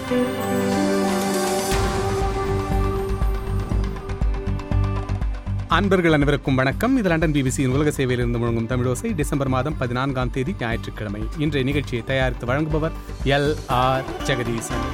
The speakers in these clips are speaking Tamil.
அன்பர்கள் அனைவருக்கும் வணக்கம் இது லண்டன் பிபிசியின் உலக சேவையிலிருந்து முழங்கும் தமிழோசை டிசம்பர் மாதம் பதினான்காம் தேதி ஞாயிற்றுக்கிழமை இன்றைய நிகழ்ச்சியை தயாரித்து வழங்குபவர் எல் ஆர் ஜெகதீசன்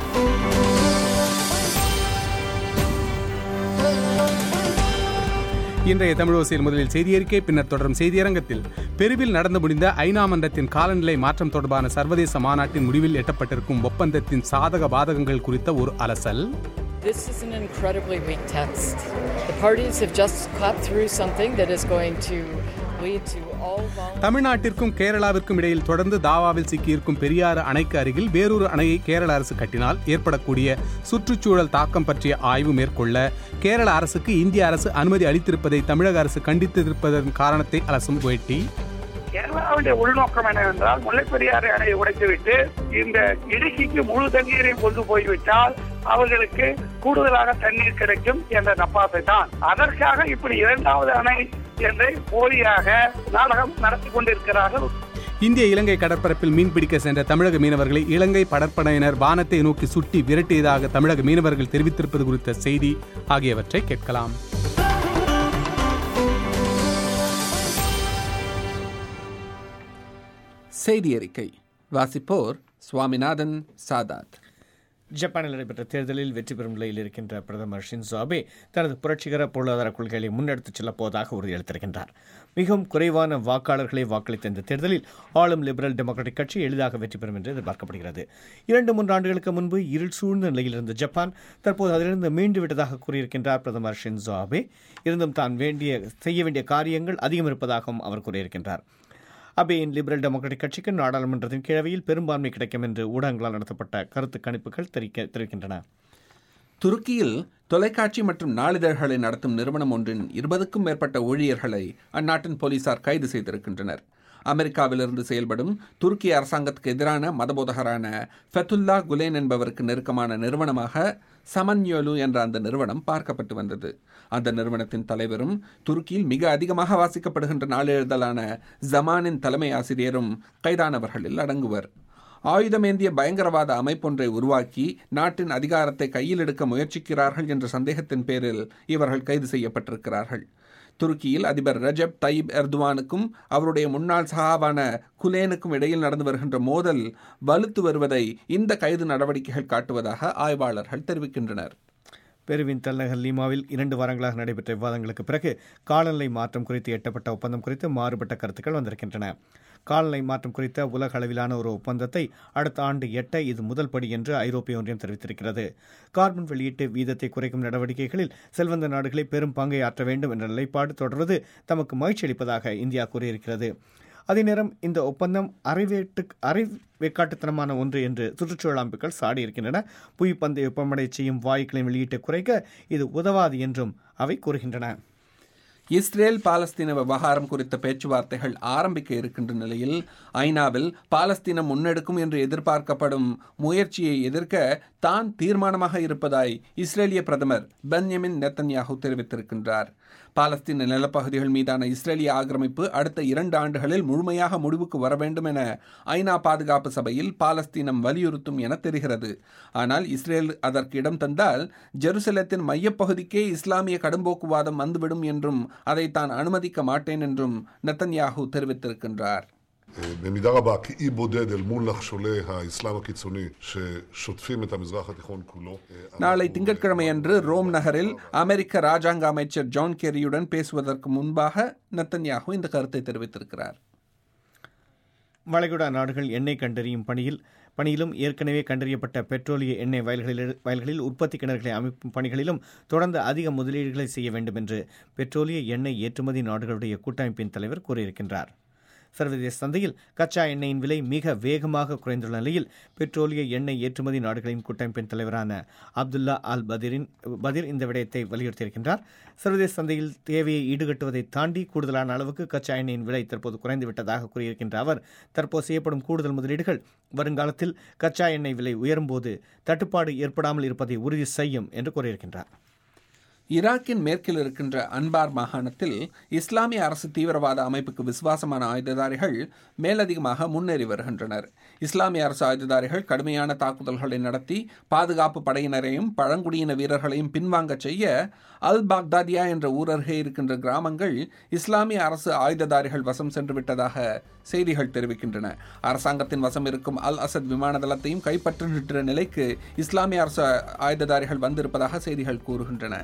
இன்றைய தமிழோசையில் முதலில் செய்தியறிக்கை பின்னர் தொடரும் செய்தியரங்கத்தில் பெருவில் நடந்து முடிந்த ஐநா மன்றத்தின் காலநிலை மாற்றம் தொடர்பான சர்வதேச மாநாட்டின் முடிவில் எட்டப்பட்டிருக்கும் ஒப்பந்தத்தின் சாதக பாதகங்கள் குறித்த ஒரு அலசல் This is an incredibly weak text. The parties have just cut through something that is going to lead to all voluntary. தமிழ்நாட்டிற்கும் கேரளாவிற்கும் இடையில் தொடர்ந்து தாவாவில் சிக்கியிருக்கும் பெரியாறு அணைக்கு அருகில் வேறொரு அணையை கேரள அரசு கட்டினால் ஏற்படக்கூடிய சுற்றுச்சூழல் தாக்கம் பற்றிய ஆய்வு மேற்கொள்ள கேரள அரசுக்கு இந்திய அரசு அனுமதி அளித்திருப்பதை தமிழக அரசு கண்டித்திருப்பதன் காரணத்தை அலசும் வேட்டி கேரளாவுடைய உள்நோக்கம் என்னவென்றால் முல்லைப்பெரியாறு அணையை உடைத்துவிட்டு இந்த இடுக்கிக்கு முழு தண்ணீரையும் கொண்டு போய்விட்டால் அவர்களுக்கு கூடுதலாக தண்ணீர் கிடைக்கும் என்ற நப்பாசை தான் அதற்காக இப்படி இரண்டாவது அணை என்று போலியாக நாடகம் நடத்தி கொண்டிருக்கிறார்கள் இந்திய இலங்கை கடற்பரப்பில் மீன்பிடிக்க சென்ற தமிழக மீனவர்களை இலங்கை படற்படையினர் வானத்தை நோக்கி சுட்டி விரட்டியதாக தமிழக மீனவர்கள் தெரிவித்திருப்பது குறித்த செய்தி ஆகியவற்றை கேட்கலாம் செய்தி அறிக்கை வாசிப்போர் சுவாமிநாதன் சாதாத் ஜப்பானில் நடைபெற்ற தேர்தலில் வெற்றி பெறும் நிலையில் இருக்கின்ற பிரதமர் ஷின்சோ அபே தனது புரட்சிகர பொருளாதார கொள்கைகளை முன்னெடுத்துச் செல்லப் போவதாக உறுதியளித்திருக்கின்றார் மிகவும் குறைவான வாக்காளர்களை வாக்களித்த இந்த தேர்தலில் ஆளும் லிபரல் டெமோக்ராட்டிக் கட்சி எளிதாக வெற்றி பெறும் என்று எதிர்பார்க்கப்படுகிறது இரண்டு மூன்று ஆண்டுகளுக்கு முன்பு இருள் சூழ்ந்த நிலையில் இருந்த ஜப்பான் தற்போது அதிலிருந்து மீண்டு விட்டதாக கூறியிருக்கின்றார் பிரதமர் ஷின்சோ அபே இருந்தும் தான் வேண்டிய செய்ய வேண்டிய காரியங்கள் அதிகம் இருப்பதாகவும் அவர் கூறியிருக்கின்றார் அபேயின் லிபரல் டெமோக்ராட்டிக் கட்சிக்கு நாடாளுமன்றத்தின் கிழவையில் பெரும்பான்மை கிடைக்கும் என்று ஊடகங்களால் நடத்தப்பட்ட கருத்து கணிப்புகள் தெரிவிக்க தெரிவிக்கின்றன துருக்கியில் தொலைக்காட்சி மற்றும் நாளிதழ்களை நடத்தும் நிறுவனம் ஒன்றின் இருபதுக்கும் மேற்பட்ட ஊழியர்களை அந்நாட்டின் போலீசார் கைது செய்திருக்கின்றனர் அமெரிக்காவிலிருந்து செயல்படும் துருக்கி அரசாங்கத்துக்கு எதிரான மதபோதகரான ஃபெத்துல்லா குலேன் என்பவருக்கு நெருக்கமான நிறுவனமாக சமன்யோலு என்ற அந்த நிறுவனம் பார்க்கப்பட்டு வந்தது அந்த நிறுவனத்தின் தலைவரும் துருக்கியில் மிக அதிகமாக வாசிக்கப்படுகின்ற நாளிதழான ஜமானின் தலைமை ஆசிரியரும் கைதானவர்களில் அடங்குவர் ஆயுதமேந்திய பயங்கரவாத அமைப்பொன்றை உருவாக்கி நாட்டின் அதிகாரத்தை கையில் எடுக்க முயற்சிக்கிறார்கள் என்ற சந்தேகத்தின் பேரில் இவர்கள் கைது செய்யப்பட்டிருக்கிறார்கள் துருக்கியில் அதிபர் ரஜப் தயிப் எர்துவானுக்கும் அவருடைய முன்னாள் சகாவான குலேனுக்கும் இடையில் நடந்து வருகின்ற மோதல் வலுத்து வருவதை இந்த கைது நடவடிக்கைகள் காட்டுவதாக ஆய்வாளர்கள் தெரிவிக்கின்றனர் பெருவின் தலைநகர் லீமாவில் இரண்டு வாரங்களாக நடைபெற்ற விவாதங்களுக்கு பிறகு காலநிலை மாற்றம் குறித்து எட்டப்பட்ட ஒப்பந்தம் குறித்து மாறுபட்ட கருத்துக்கள் வந்திருக்கின்றன காலநிலை மாற்றம் குறித்த உலக அளவிலான ஒரு ஒப்பந்தத்தை அடுத்த ஆண்டு எட்ட இது முதல் படி என்று ஐரோப்பிய ஒன்றியம் தெரிவித்திருக்கிறது கார்பன் வெளியீட்டு வீதத்தை குறைக்கும் நடவடிக்கைகளில் செல்வந்த நாடுகளை பெரும் பங்கை ஆற்ற வேண்டும் என்ற நிலைப்பாடு தொடர்வது தமக்கு மகிழ்ச்சி அளிப்பதாக இந்தியா கூறியிருக்கிறது அதே நேரம் இந்த ஒப்பந்தம் அரைவேட்டு அரைவேக்காட்டுத்தனமான ஒன்று என்று சுற்றுச்சூழல் அமைப்புகள் சாடியிருக்கின்றன புவிப்பந்தை வெப்பமடை செய்யும் வாயுக்களின் வெளியீட்டை குறைக்க இது உதவாது என்றும் அவை கூறுகின்றன இஸ்ரேல் பாலஸ்தீன விவகாரம் குறித்த பேச்சுவார்த்தைகள் ஆரம்பிக்க இருக்கின்ற நிலையில் ஐநாவில் பாலஸ்தீனம் முன்னெடுக்கும் என்று எதிர்பார்க்கப்படும் முயற்சியை எதிர்க்க தான் தீர்மானமாக இருப்பதாய் இஸ்ரேலிய பிரதமர் பென்யமின் நெத்தன்யாகு தெரிவித்திருக்கின்றார் பாலஸ்தீன நிலப்பகுதிகள் மீதான இஸ்ரேலிய ஆக்கிரமிப்பு அடுத்த இரண்டு ஆண்டுகளில் முழுமையாக முடிவுக்கு வர வேண்டும் என ஐநா பாதுகாப்பு சபையில் பாலஸ்தீனம் வலியுறுத்தும் என தெரிகிறது ஆனால் இஸ்ரேல் அதற்கு இடம் தந்தால் ஜெருசலத்தின் மையப்பகுதிக்கே இஸ்லாமிய கடும்போக்குவாதம் வந்துவிடும் என்றும் அதை தான் அனுமதிக்க மாட்டேன் என்றும் நெத்தன்யாகு தெரிவித்திருக்கின்றார் במידה רבה כאי בודד אל מול נחשולי האסלאם הקיצוני ששוטפים את המזרח התיכון כולו. நாளை திங்கட்கிழமை அன்று ரோம் நகரில் அமெரிக்க ராஜாங்க அமைச்சர் ஜான் கெரியுடன் பேசுவதற்கு முன்பாக நெத்தன்யாகு இந்த கருத்தை தெரிவித்திருக்கிறார் வளைகுடா நாடுகள் எண்ணெய் கண்டறியும் பணியில் பணியிலும் ஏற்கனவே கண்டறியப்பட்ட பெட்ரோலிய எண்ணெய் வயல்களில் வயல்களில் உற்பத்தி கிணறுகளை அமைக்கும் பணிகளிலும் தொடர்ந்து அதிக முதலீடுகளை செய்ய வேண்டும் என்று பெட்ரோலிய எண்ணெய் ஏற்றுமதி நாடுகளுடைய கூட்டமைப்பின் தலைவர் கூறியிருக்கின்றார் சர்வதேச சந்தையில் கச்சா எண்ணெயின் விலை மிக வேகமாக குறைந்துள்ள நிலையில் பெட்ரோலிய எண்ணெய் ஏற்றுமதி நாடுகளின் கூட்டமைப்பின் தலைவரான அப்துல்லா அல் பதிரின் பதிர் இந்த விடயத்தை வலியுறுத்தியிருக்கின்றார் சர்வதேச சந்தையில் தேவையை ஈடுகட்டுவதை தாண்டி கூடுதலான அளவுக்கு கச்சா எண்ணெயின் விலை தற்போது குறைந்து விட்டதாக கூறியிருக்கின்ற அவர் தற்போது செய்யப்படும் கூடுதல் முதலீடுகள் வருங்காலத்தில் கச்சா எண்ணெய் விலை உயரும்போது தட்டுப்பாடு ஏற்படாமல் இருப்பதை உறுதி செய்யும் என்று கூறியிருக்கின்றார் ஈராக்கின் மேற்கில் இருக்கின்ற அன்பார் மாகாணத்தில் இஸ்லாமிய அரசு தீவிரவாத அமைப்புக்கு விசுவாசமான ஆயுததாரிகள் மேலதிகமாக முன்னேறி வருகின்றனர் இஸ்லாமிய அரசு ஆயுததாரிகள் கடுமையான தாக்குதல்களை நடத்தி பாதுகாப்பு படையினரையும் பழங்குடியின வீரர்களையும் பின்வாங்கச் செய்ய அல் பாக்தாதியா என்ற ஊரருகே இருக்கின்ற கிராமங்கள் இஸ்லாமிய அரசு ஆயுததாரிகள் வசம் சென்று விட்டதாக செய்திகள் தெரிவிக்கின்றன அரசாங்கத்தின் வசம் இருக்கும் அல் அசத் விமான தளத்தையும் கைப்பற்றுகின்ற நிலைக்கு இஸ்லாமிய அரசு ஆயுததாரிகள் வந்திருப்பதாக செய்திகள் கூறுகின்றன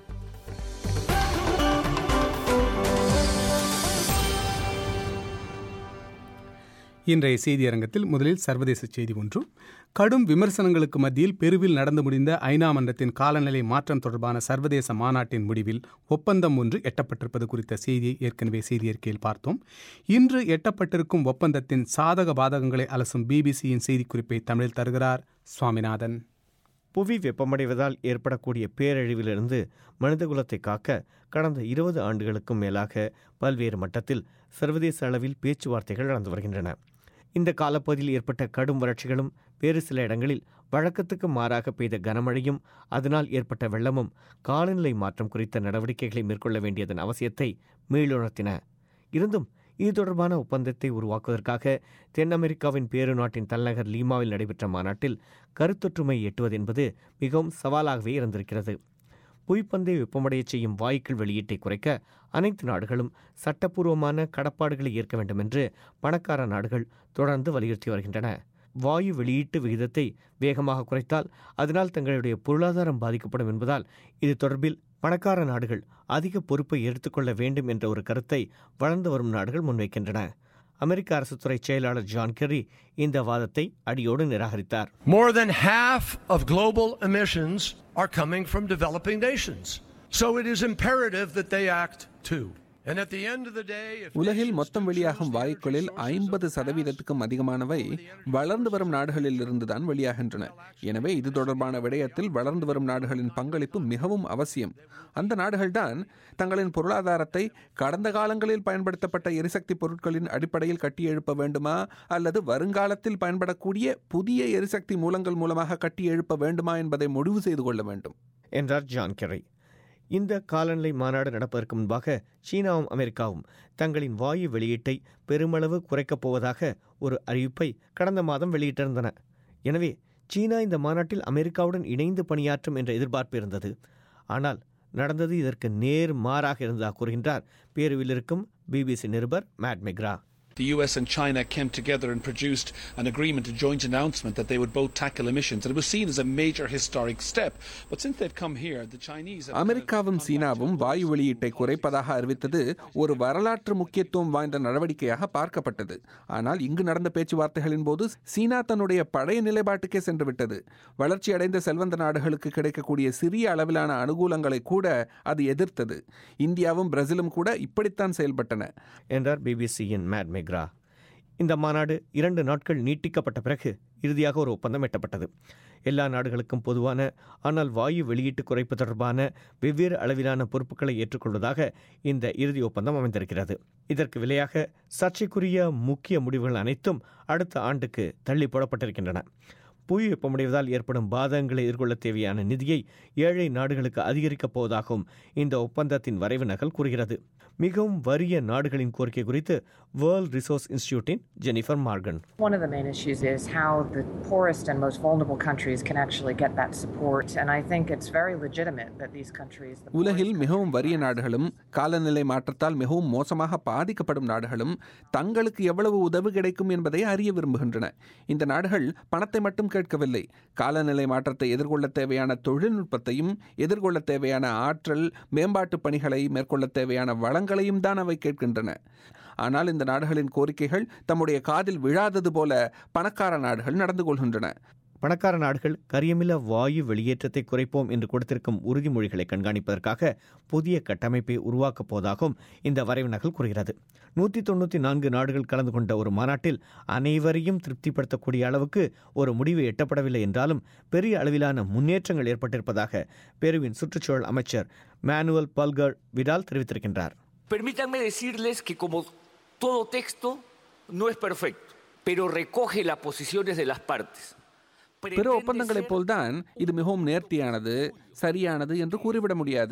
இன்றைய செய்தியரங்கத்தில் முதலில் சர்வதேச செய்தி ஒன்றும் கடும் விமர்சனங்களுக்கு மத்தியில் பெருவில் நடந்து முடிந்த ஐநா மன்றத்தின் காலநிலை மாற்றம் தொடர்பான சர்வதேச மாநாட்டின் முடிவில் ஒப்பந்தம் ஒன்று எட்டப்பட்டிருப்பது குறித்த செய்தியை ஏற்கனவே செய்தியறிக்கையில் பார்த்தோம் இன்று எட்டப்பட்டிருக்கும் ஒப்பந்தத்தின் சாதக பாதகங்களை அலசும் பிபிசியின் செய்திக்குறிப்பை தமிழில் தருகிறார் சுவாமிநாதன் புவி வெப்பமடைவதால் ஏற்படக்கூடிய பேரழிவிலிருந்து மனிதகுலத்தை காக்க கடந்த இருபது ஆண்டுகளுக்கும் மேலாக பல்வேறு மட்டத்தில் சர்வதேச அளவில் பேச்சுவார்த்தைகள் நடந்து வருகின்றன இந்த காலப்பகுதியில் ஏற்பட்ட கடும் வறட்சிகளும் வேறு சில இடங்களில் வழக்கத்துக்கு மாறாக பெய்த கனமழையும் அதனால் ஏற்பட்ட வெள்ளமும் காலநிலை மாற்றம் குறித்த நடவடிக்கைகளை மேற்கொள்ள வேண்டியதன் அவசியத்தை மீளுணர்த்தின இருந்தும் இது தொடர்பான ஒப்பந்தத்தை உருவாக்குவதற்காக தென் அமெரிக்காவின் பேரு நாட்டின் தலைநகர் லீமாவில் நடைபெற்ற மாநாட்டில் கருத்தொற்றுமை எட்டுவது என்பது மிகவும் சவாலாகவே இருந்திருக்கிறது புவிப்பந்தை வெப்பமடையச் செய்யும் வாயுக்கள் வெளியீட்டை குறைக்க அனைத்து நாடுகளும் சட்டப்பூர்வமான கடப்பாடுகளை ஏற்க வேண்டும் என்று பணக்கார நாடுகள் தொடர்ந்து வலியுறுத்தி வருகின்றன வாயு வெளியீட்டு விகிதத்தை வேகமாக குறைத்தால் அதனால் தங்களுடைய பொருளாதாரம் பாதிக்கப்படும் என்பதால் இது தொடர்பில் பணக்கார நாடுகள் அதிக பொறுப்பை எடுத்துக்கொள்ள வேண்டும் என்ற ஒரு கருத்தை வளர்ந்து வரும் நாடுகள் முன்வைக்கின்றன அமெரிக்க அரசுத்துறை செயலாளர் ஜான் கெர்ரி இந்த வாதத்தை அடியோடு நிராகரித்தார் More than half of global emissions are coming from developing nations. So it is imperative that they act too. And at the end of the day, if உலகில் nations மொத்தம் do வெளியாகும் so, வாயுக்களில் standard ஐம்பது sources of சதவீதத்துக்கும் அதிகமானவை வளர்ந்து வரும் நாடுகளில் இருந்துதான் வெளியாகின்றன எனவே இது தொடர்பான விடயத்தில் வளர்ந்து வரும் நாடுகளின் பங்களிப்பு மிகவும் அவசியம் அந்த நாடுகள்தான் தங்களின் பொருளாதாரத்தை கடந்த காலங்களில் பயன்படுத்தப்பட்ட எரிசக்தி பொருட்களின் அடிப்படையில் கட்டியெழுப்ப வேண்டுமா அல்லது வருங்காலத்தில் பயன்படக்கூடிய புதிய எரிசக்தி மூலங்கள் மூலமாக கட்டியெழுப்ப வேண்டுமா என்பதை முடிவு செய்து கொள்ள வேண்டும் என்றார் ஜான் கெர்ரி இந்த காலநிலை மாநாடு நடப்பதற்கு முன்பாக சீனாவும் அமெரிக்காவும் தங்களின் வாயு வெளியீட்டை பெருமளவு குறைக்கப் போவதாக ஒரு அறிவிப்பை கடந்த மாதம் வெளியிட்டிருந்தன எனவே சீனா இந்த மாநாட்டில் அமெரிக்காவுடன் இணைந்து பணியாற்றும் என்ற எதிர்பார்ப்பு இருந்தது ஆனால் நடந்தது இதற்கு நேர் மாறாக இருந்ததாக கூறுகின்றார் பேருவில் இருக்கும் பிபிசி நிருபர் Matt McGrath The US and China came together and produced an agreement, a joint announcement that they would both tackle emissions. And it was seen as a major historic step. But since they've come here, the Chinese have அமெரிக்காவும் சீனாவும் வாயு வெளியீட்டை குறைப்பதாக அறிவித்தது ஒரு வரலாற்று முக்கியத்துவம் வாய்ந்த நடவடிக்கையாக பார்க்கப்பட்டது ஆனால் இங்கு நடந்த பேச்சுவார்த்தைகளின் போது சீனா தன்னுடைய பழைய நிலைப்பாட்டுக்கே சென்று விட்டது வளர்ச்சி அடைந்த செல்வந்த நாடுகளுக்கு கிடைக்கக்கூடிய சிறிய அளவிலான அனுகூலங்களை கூட அது எதிர்த்தது இந்தியாவும் பிரேசிலும் கூட இப்படித்தான் செயல்பட்டன என்றார் பிபிசியின் மேட் மெக்ரா இந்த மாநாடு இரண்டு நாட்கள் நீட்டிக்கப்பட்ட பிறகு இறுதியாக ஒரு ஒப்பந்தம் எட்டப்பட்டது எல்லா நாடுகளுக்கும் பொதுவான ஆனால் வாயு வெளியீட்டு குறைப்பு தொடர்பான வெவ்வேறு அளவிலான பொறுப்புகளை ஏற்றுக்கொள்வதாக இந்த இறுதி ஒப்பந்தம் அமைந்திருக்கிறது இதற்கு விலையாக சர்ச்சைக்குரிய முக்கிய முடிவுகள் அனைத்தும் அடுத்த ஆண்டுக்கு தள்ளி போடப்பட்டிருக்கின்றன புவி வெப்பமடைவதால் ஏற்படும் பாதகங்களை எதிர்கொள்ள தேவையான நிதியை ஏழை நாடுகளுக்கு அதிகரிக்கப் போவதாகவும் இந்த ஒப்பந்தத்தின் வரைவு நகல் கூறுகிறது மிகவும் வறிய நாடுகளின் கோரிக்கை குறித்து வேர்ல்ட் ரிசோர்ஸ் இன்ஸ்டிடியூட்டின் Jennifer Morgan One of the main issues is how the poorest and most vulnerable countries can actually get that support. And I think it's very legitimate that these countries, the உலகில் poorest மிகவும் வறிய countries, நாடுகளும் காலநிலை மாற்றத்தால் மிகவும் மோசமாக பாதிக்கப்படும் நாடுகளும் தங்களுக்கு எவ்வளவு உதவி கிடைக்கும் என்பதை அறிய விரும்புகின்றன இந்த நாடுகள் பணத்தை மட்டும் கேட்கவில்லை காலநிலை மாற்றத்தை எதிர்கொள்ள தேவையான தொழில்நுட்பத்தையும் எதிர்கொள்ள தேவையான ஆற்றல் மேம்பாட்டு பணிகளை மேற்கொள்ள தேவையான வளங்களையும் தான் அவை கேட்கின்றன ஆனால் இந்த நாடுகளின் கோரிக்கைகள் தம்முடைய காதில் விழாதது போல பணக்கார நாடுகள் நடந்து கொள்கின்றன பணக்கார நாடுகள் கரியமில வாயு வெளியேற்றத்தை குறைப்போம் என்று கொடுத்திருக்கும் உறுதிமொழிகளை கண்காணிப்பதற்காக புதிய கட்டமைப்பை உருவாக்கப் போவதாகவும் இந்த வரைவு நகல் கூறுகிறது நூற்றி தொண்ணூற்றி நான்கு நாடுகள் கலந்து கொண்ட ஒரு மாநாட்டில் அனைவரையும் திருப்திப்படுத்தக்கூடிய அளவுக்கு ஒரு முடிவு எட்டப்படவில்லை என்றாலும் பெரிய அளவிலான முன்னேற்றங்கள் ஏற்பட்டிருப்பதாக பெருவின் சுற்றுச்சூழல் அமைச்சர் மேனுவல் பல்கர் விடால் தெரிவித்திருக்கின்றார் Permítanme decirles que como todo texto no es perfecto, pero recoge las posiciones de las partes. பிற ஒப்பந்தங்களைப் போல்தான் இது மிகவும் நேர்த்தியானது சரியானது என்று கூறிவிட முடியாது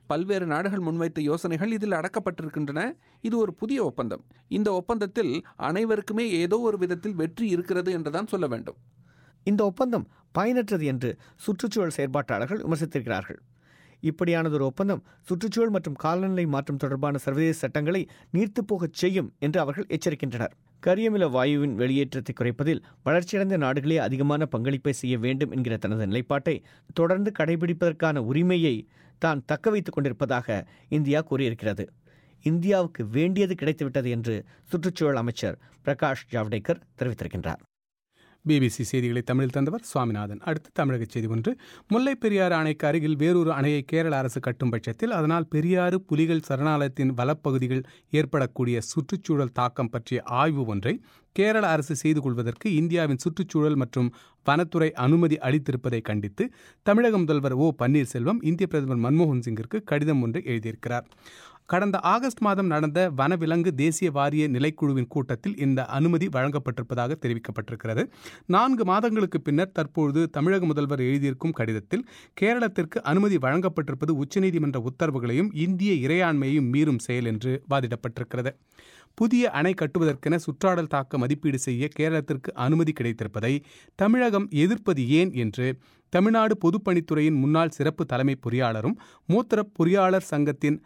பல்வேறு நாடுகள் முன்வைத்த யோசனைகள் இதில் அடக்கப்பட்டிருக்கின்றன இது ஒரு புதிய ஒப்பந்தம் இந்த ஒப்பந்தத்தில் அனைவருக்குமே ஏதோ ஒரு விதத்தில் வெற்றி இருக்கிறது என்றுதான் சொல்ல வேண்டும் இந்த ஒப்பந்தம் பயனற்றது என்று சுற்றுச்சூழல் செயற்பாட்டாளர்கள் விமர்சித்திருக்கிறார்கள் இப்படியானதொரு ஒப்பந்தம் சுற்றுச்சூழல் மற்றும் காலநிலை மாற்றம் தொடர்பான சர்வதேச சட்டங்களை நீர்த்துப் போகச் செய்யும் என்று அவர்கள் எச்சரிக்கின்றனர் கரியமில வாயுவின் வெளியேற்றத்தை குறைப்பதில் வளர்ச்சியடைந்த நாடுகளே அதிகமான பங்களிப்பை செய்ய வேண்டும் என்கிற தனது நிலைப்பாட்டை தொடர்ந்து கடைபிடிப்பதற்கான உரிமையை தான் தக்க வைத்துக் கொண்டிருப்பதாக இந்தியா கூறியிருக்கிறது இந்தியாவுக்கு வேண்டியது கிடைத்துவிட்டது என்று சுற்றுச்சூழல் அமைச்சர் பிரகாஷ் ஜாவ்டேகர் தெரிவித்திருக்கின்றார் பிபிசி செய்திகளை தமிழில் தந்தவர் சுவாமிநாதன் அடுத்து தமிழக செய்தி ஒன்று முல்லை பெரியாறு அணைக்கு அருகில் வேறொரு அணையை கேரள அரசு கட்டும் பட்சத்தில் அதனால் பெரியாறு புலிகள் சரணாலயத்தின் வளப்பகுதிகள் ஏற்படக்கூடிய சுற்றுச்சூழல் தாக்கம் பற்றிய ஆய்வு ஒன்றை கேரள அரசு செய்து கொள்வதற்கு இந்தியாவின் சுற்றுச்சூழல் மற்றும் வனத்துறை அனுமதி அளித்திருப்பதை கண்டித்து தமிழக முதல்வர் ஓ பன்னீர்செல்வம் இந்திய பிரதமர் மன்மோகன் சிங்கிற்கு கடிதம் ஒன்று எழுதியிருக்கிறார் கடந்த ஆகஸ்ட் மாதம் நடந்த வனவிலங்கு தேசிய வாரிய நிலைக்குழுவின் கூட்டத்தில் இந்த அனுமதி வழங்கப்பட்டிருப்பதாக தெரிவிக்கப்பட்டிருக்கிறது நான்கு மாதங்களுக்கு பின்னர் தற்பொழுது தமிழக முதல்வர் எழுதியிருக்கும் கடிதத்தில் கேரளத்திற்கு அனுமதி வழங்கப்பட்டிருப்பது உச்சநீதிமன்ற உத்தரவுகளையும் இந்திய இறையாண்மையையும் மீறும் செயல் என்று வாதிடப்பட்டிருக்கிறது புதிய அணை கட்டுவதற்கென சுற்றாடல் தாக்க மதிப்பீடு செய்ய கேரளத்திற்கு அனுமதி கிடைத்திருப்பதை தமிழகம் எதிர்ப்பது ஏன் என்று தமிழ்நாடு பொதுப்பணித்துறையின் முன்னாள் சிறப்பு தலைமை பொறியாளரும் மூத்தர பொறியாளர் சங்கத்தின்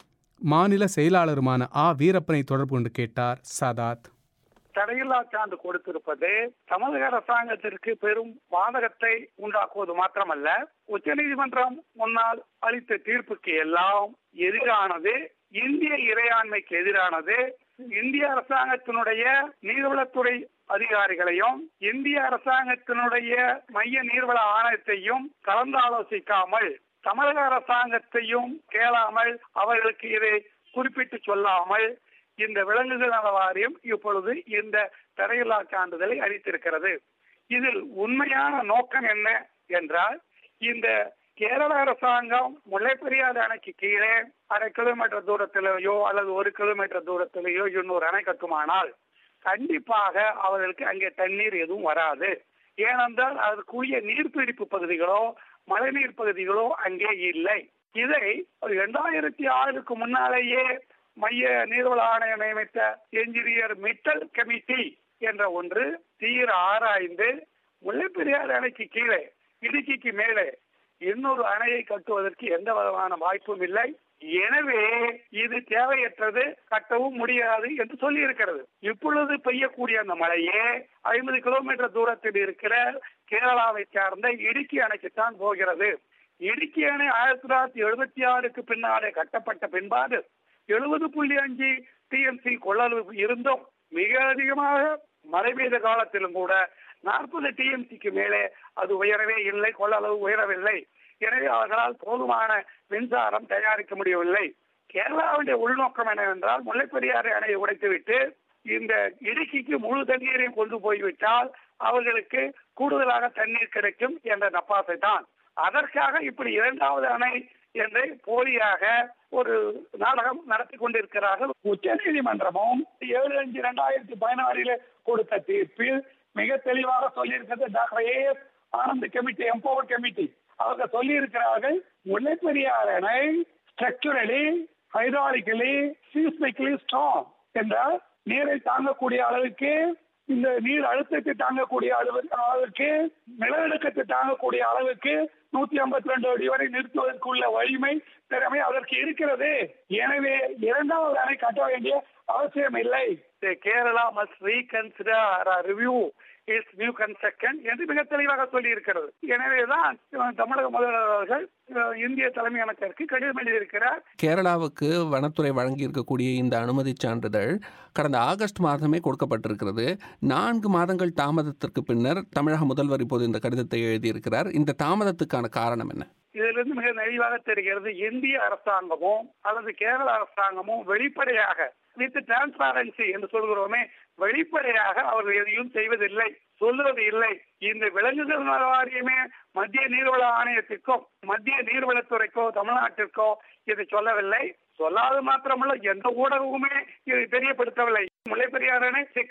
மாநில செயலாளருமான ஆ வீரப்பனை தொடர்பு கொண்டு கேட்டார் சாதாத் தடையில்லா சான்று கொடுத்திருப்பது தமிழக அரசாங்கத்திற்கு பெரும் பாதகத்தை உண்டாக்குவது மாத்திரமல்ல உச்சநீதிமன்றம் முன்னால் அளித்த தீர்ப்புக்கு எல்லாம் எதிரானது இந்திய இறையாண்மைக்கு எதிரானது இந்திய அரசாங்கத்தினுடைய நீர்வளத்துறை அதிகாரிகளையும் இந்திய அரசாங்கத்தினுடைய மைய நீர்வள ஆணையத்தையும் கலந்தாலோசிக்காமல் தமிழக அரசாங்கத்தையும் கேளாமல் அவர்களுக்கு இதை குறிப்பிட்டு சொல்லாமல் இந்த விலங்குகள் நல வாரியம் இப்பொழுது இந்த தடையில்லா சான்றிதழை அளித்திருக்கிறது இதில் உண்மையான நோக்கம் என்ன என்றால் இந்த கேரள அரசாங்கம் முல்லைப்பெரியாறு அணைக்கு கீழே அரை கிலோமீட்டர் தூரத்திலேயோ அல்லது ஒரு கிலோமீட்டர் தூரத்திலேயோ இன்னொரு அணை கட்டுமானால் கண்டிப்பாக அவர்களுக்கு அங்கே தண்ணீர் எதுவும் வராது ஏனென்றால் அதற்குரிய நீர்பிடிப்பு பகுதிகளோ மழைநீர் பகுதிகளோ அங்கே இல்லை இதை இரண்டாயிரத்தி ஆறுக்கு முன்னாலேயே மைய நீர்வள ஆணையம் நியமித்த என்ஜினியர் மிட்டல் கமிட்டி என்ற ஒன்று தீர ஆராய்ந்து முல்லைப்பெரியாறு அணைக்கு கீழே இடுக்கிக்கு மேலே இன்னொரு அணையை கட்டுவதற்கு எந்த விதமான வாய்ப்பும் இல்லை எனவே இது தேவையற்றது கட்டவும் முடியாது என்று சொல்லி இருக்கிறது இப்பொழுது பெய்யக்கூடிய அந்த மழையே ஐம்பது கிலோமீட்டர் தூரத்தில் இருக்கிற கேரளாவை சார்ந்த இடுக்கி அணைக்குத்தான் போகிறது இடுக்கி அணை ஆயிரத்தி தொள்ளாயிரத்தி எழுபத்தி ஆறுக்கு பின்னாலே கட்டப்பட்ட பின்பாடு எழுபது புள்ளி அஞ்சு டிஎம்சி கொள்ளளவு இருந்தும் மிக அதிகமாக மழை பெய்த காலத்திலும் கூட நாற்பது டிஎம்சிக்கு மேலே அது உயரவே இல்லை கொள்ளளவு உயரவில்லை எனவே அவர்களால் போதுமான மின்சாரம் தயாரிக்க முடியவில்லை கேரளாவுடைய உள்நோக்கம் என்னவென்றால் முல்லைப்பெரியாறு அணையை உடைத்துவிட்டு இந்த இடுக்கிக்கு முழு தண்ணீரையும் கொண்டு போய்விட்டால் அவர்களுக்கு கூடுதலாக தண்ணீர் கிடைக்கும் என்ற நப்பாசை தான் அதற்காக இப்படி இரண்டாவது அணை என்று போலியாக ஒரு நாடகம் நடத்தி கொண்டிருக்கிறார்கள் உச்ச நீதிமன்றமும் ஏழு அஞ்சு இரண்டாயிரத்தி பதினாறில் கொடுத்த தீர்ப்பில் மிக தெளிவாக சொல்லியிருக்கிறது doctor A S Anand committee empower committee அவங்க சொல்லி இருக்கிறார்கள் முல்லைப்பெரியார் அணை ஸ்ட்ரக்சரலி ஹைட்ராலிக்கலி சீஸ்மிக்கலி ஸ்ட்ராங் என்றால் நீரை தாங்கக்கூடிய அளவுக்கு இந்த நீர் அழுத்தத்தை தாங்கக்கூடிய அளவுக்கு அளவுக்கு நிலநடுக்கத்தை தாங்கக்கூடிய அளவுக்கு நூத்தி ஐம்பத்தி ரெண்டு அடி வரை நிறுத்துவதற்குள்ள வலிமை திறமை அதற்கு இருக்கிறது எனவே இரண்டாவது அணை கட்ட வேண்டிய அவசியம் இல்லை Kerala must reconsider review is new construction என்று மிக தெளிவாக சொல்லி இருக்கிறது எனவேதான் தமிழக முதல்வர் அவர்கள் இந்திய தலைமை அமைச்சருக்கு கடிதம் எழுதியிருக்கிறார் கேரளாவுக்கு வனத்துறை வழங்கி இருக்கக்கூடிய இந்த அனுமதி சான்றிதழ் கடந்த ஆகஸ்ட் மாதமே கொடுக்கப்பட்டிருக்கிறது நான்கு மாதங்கள் தாமதத்திற்கு பின்னர் தமிழக முதல்வர் இப்போது இந்த கடிதத்தை எழுதியிருக்கிறார் இந்த தாமதத்துக்கான காரணம் என்ன இதிலிருந்து மிக தெளிவாக தெரிகிறது இந்திய அரசாங்கமும் அல்லது கேரள அரசாங்கமும் வெளிப்படையாக வித் டிரான்ஸ்பாரன்சி என்று சொல்கிறோமே வெளிப்படையாக அவர்கள் எதையும் செய்வதில்லை சொல்றது இல்லை இந்த விலங்குகள் நல வாரியமே மத்திய நீர்வள ஆணையத்திற்கோ மத்திய நீர்வளத்துறைக்கோ தமிழ்நாட்டிற்கோ இதை சொல்லவில்லை சொல்லாது மாத்திரமல்ல எந்த ஊடகமுமே இதை தெரியப்படுத்தவில்லை முல்லைப்பெரியார் அணை சிக்கல்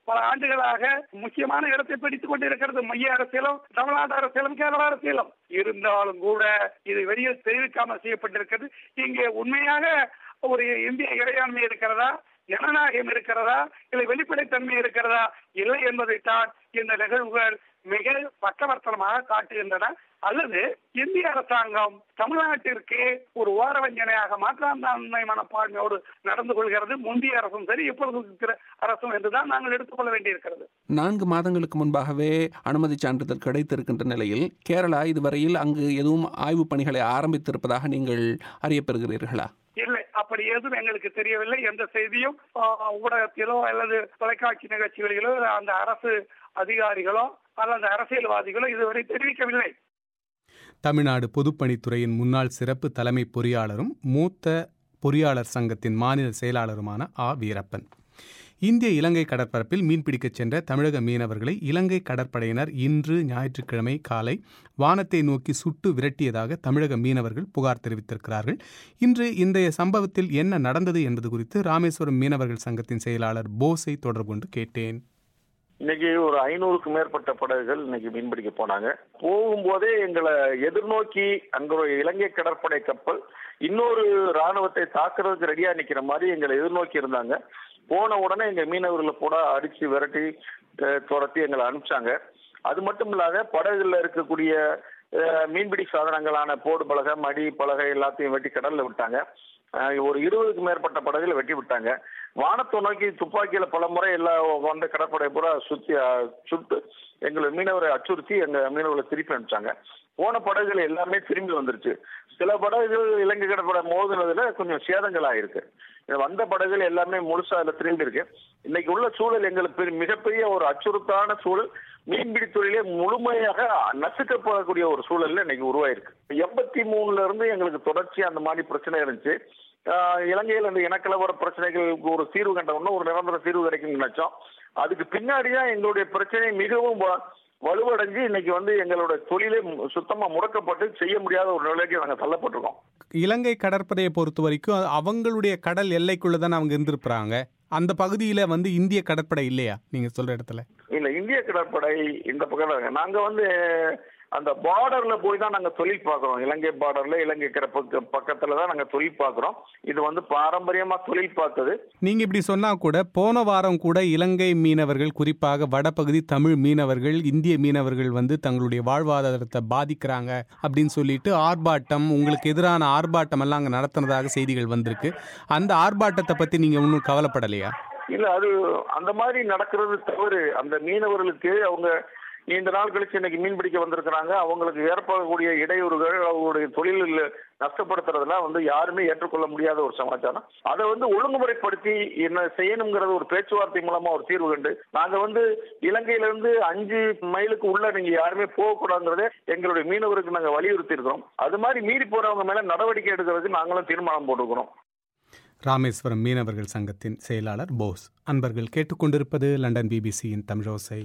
பல ஆண்டுகளாக முக்கியமான இடத்தை பிடித்துக் கொண்டிருக்கிறது மைய அரசியலும் தமிழ்நாடு அரசியலும் கேரள அரசியலும் இருந்தாலும் கூட இது வெளியில் தெரிவிக்காமல் செய்யப்பட்டிருக்கிறது இங்கே உண்மையாக ஒரு இந்திய இறையாண்மை இருக்கிறதா ஜனநாயகம் இருக்கிறதா இல்லை வெளிப்படைத்தன்மை இருக்கிறதா இல்லை என்பதைத்தான் இந்த நிகழ்வுகள் மிக பக்கவர்த்தனமாக காட்டுகின்றன அல்லது இந்திய அரசாங்கம் தமிழ்நாட்டிற்கு ஒரு ஓரவஞ்சனையாக மாற்றாந்தாண்மை மனப்பான்மையோடு நடந்து கொள்கிறது முந்தைய அரசும் சரி இப்பொழுது இருக்கிற அரசும் என்றுதான் நாங்கள் எடுத்துக்கொள்ள வேண்டியிருக்கிறது நான்கு மாதங்களுக்கு முன்பாகவே அனுமதி சான்றிதழ் கிடைத்திருக்கின்ற நிலையில் கேரளா இதுவரையில் அங்கு எதுவும் ஆய்வுப் பணிகளை ஆரம்பித்திருப்பதாக நீங்கள் அறியப்பெறுகிறீர்களா இல்லை அப்படி எதுவும் எங்களுக்கு தெரியவில்லை எந்த செய்தியும் ஆஹ், ஊடகத்திலோ அல்லது தொலைக்காட்சி நிகழ்ச்சிகளிலோ அந்த அரசு அதிகாரிகளோ அல்லது அரசியல்வாதிகளோ இதுவரை தெரிவிக்கவில்லை தமிழ்நாடு பொதுப்பணித்துறையின் முன்னாள் சிறப்பு தலைமை பொறியாளரும் மூத்த பொறியாளர் சங்கத்தின் மாநில செயலாளருமான ஆ வீரப்பன் இந்திய இலங்கை கடற்பரப்பில் மீன்பிடிக்கச் சென்ற தமிழக மீனவர்களை இலங்கை கடற்படையினர் இன்று ஞாயிற்றுக்கிழமை காலை வானத்தை நோக்கி சுட்டு விரட்டியதாக தமிழக மீனவர்கள் புகார் தெரிவித்திருக்கிறார்கள் இன்று இன்றைய சம்பவத்தில் என்ன நடந்தது என்பது குறித்து ராமேஸ்வரம் மீனவர்கள் சங்கத்தின் செயலாளர் போஸை தொடர்பு கொண்டு கேட்டேன் இன்னைக்கு ஒரு ஐநூறுக்கும் மேற்பட்ட படகுகள் இன்னைக்கு மீன்பிடிக்க போனாங்க போகும்போதே எங்களை எதிர்நோக்கி அங்க ஒரு இலங்கை கடற்படை கப்பல் இன்னொரு ராணுவத்தை தாக்குறதுக்கு ரெடியா நிக்கிற மாதிரி எங்களை எதிர்நோக்கி இருந்தாங்க போன உடனே எங்க மீனவர்களை கூட அடிச்சு விரட்டி அஹ், துரத்தி எங்களை அனுப்பிச்சாங்க அது மட்டும் இல்லாத படகுல இருக்கக்கூடிய அஹ், மீன்பிடி சாதனங்களான போடு பலகை மடி பலகை எல்லாத்தையும் வெட்டி கடல்ல விட்டாங்க அஹ், ஒரு இருபதுக்கு மேற்பட்ட படகுல வெட்டி விட்டாங்க வானத்தை நோக்கி துப்பாக்கியில பல முறை எல்லா வந்த கடற்படை பூரா சுத்தி அஹ், சுட்டு எங்களை மீனவரை அச்சுறுத்தி எங்க மீனவர்களை திருப்பி அனுப்பிச்சாங்க போன படகுகள் எல்லாமே திரும்பி வந்துருச்சு சில படகுகள் இலங்கை கடற்படை மோதுனதுல கொஞ்சம் சேதங்கள் ஆயிருக்கு இது வந்த படகுகள் எல்லாமே முழுசா அதுல திரும்பி இருக்கு இன்னைக்கு உள்ள சூழல் எங்களுக்கு பெரிய- மிகப்பெரிய ஒரு அச்சுறுத்தான சூழல் மீன்பிடி தொழிலே முழுமையாக நசுக்கப்படக்கூடிய ஒரு சூழல்ல இன்னைக்கு உருவாயிருக்கு எண்பத்தி மூணுல இருந்து எங்களுக்கு தொடர்ச்சி அந்த மாதிரி பிரச்சனை இருந்துச்சு ஆஹ் இலங்கையில் இந்த இனக்கலவர பிரச்சனைகளுக்கு ஒரு தீர்வு கண்டோம்னா ஒரு நிரந்தர தீர்வு கிடைக்கும்னு நினைச்சோம் அதுக்கு பின்னாடி தான் எங்களுடைய பிரச்சனை மிகவும் வ- வலுவடைஞ்சு இன்னைக்கு வந்து எங்களோட தொழிலே மு- சுத்தமா முடக்கப்பட்டு செய்ய முடியாத ஒரு நிலைக்கு நாங்க தள்ளப்பட்டிருக்கோம் இலங்கை கடற்படையை பொறுத்த வரைக்கும் அது அவங்களுடைய கடல் எல்லைக்குள்ள தானே அவங்க இருந்திருப்பாங்க அந்த பகுதியில வந்து இந்திய கடற்படை இல்லையா நீங்க சொல்ற இடத்துல இல்ல இந்திய கடற்படை இந்த பக்கம் தான் இருக்கு. நாங்க வந்து அந்த பார்டர்ல போய் தான் நாங்க தொழில் பார்க்கிறோம் இலங்கை பார்டர்ல இலங்கை கடற்ப பக்கத்துல தான் நாங்க தொழில் பார்க்கிறோம் இது வந்து பாரம்பரியமா தொழில் பார்த்தது நீங்க இப்படி சொன்னா கூட போன வாரம் கூட இலங்கை மீனவர்கள் குறிப்பாக வடபகுதி தமிழ் மீனவர்கள் இந்திய மீனவர்கள் வந்து தங்களுடைய வாழ்வாதாரத்தை பாதிக்கிறாங்க அப்படின்னு சொல்லிட்டு ஆர்ப்பாட்டம் உங்களுக்கு எதிரான ஆர்ப்பாட்டம் எல்லாம் அங்க நடத்துனதாக செய்திகள் வந்திருக்கு அந்த ஆர்ப்பாட்டத்தை பத்தி நீங்க ஒன்றும் கவலைப்படலையா இல்ல அது அந்த மாதிரி நடக்கிறது தவறு அந்த மீனவர்களுக்கு அவங்க நீண்ட நாள் கழிச்சு இன்னைக்கு மீன் பிடிக்க வந்திருக்கிறாங்க அவங்களுக்கு ஏற்படக்கூடிய இடையூறுகள் அவங்களுடைய தொழிலில் நஷ்டப்படுத்துறதெல்லாம் வந்து யாருமே ஏற்றுக்கொள்ள முடியாத ஒரு சமாச்சாரம் அதை வந்து ஒழுங்குமுறைப்படுத்தி என்ன செய்யணுங்கிறது ஒரு பேச்சுவார்த்தை மூலமா ஒரு தீர்வு கண்டு நாங்க வந்து இலங்கையில இருந்து அஞ்சு மைலுக்கு உள்ள நீங்க யாருமே போகக்கூடாதுங்கிறதே எங்களுடைய மீனவருக்கு நாங்க வலியுறுத்தி இருக்கிறோம் அது மாதிரி மீறி போறவங்க மேல நடவடிக்கை எடுக்கிறதுக்கு நாங்களும் தீர்மானம் போட்டுக்கிறோம் ராமேஸ்வரம் மீனவர்கள் சங்கத்தின் செயலாளர் போஸ் அன்பர்கள் கேட்டுக்கொண்டிருப்பது லண்டன் பிபிசியின் தமிழோசை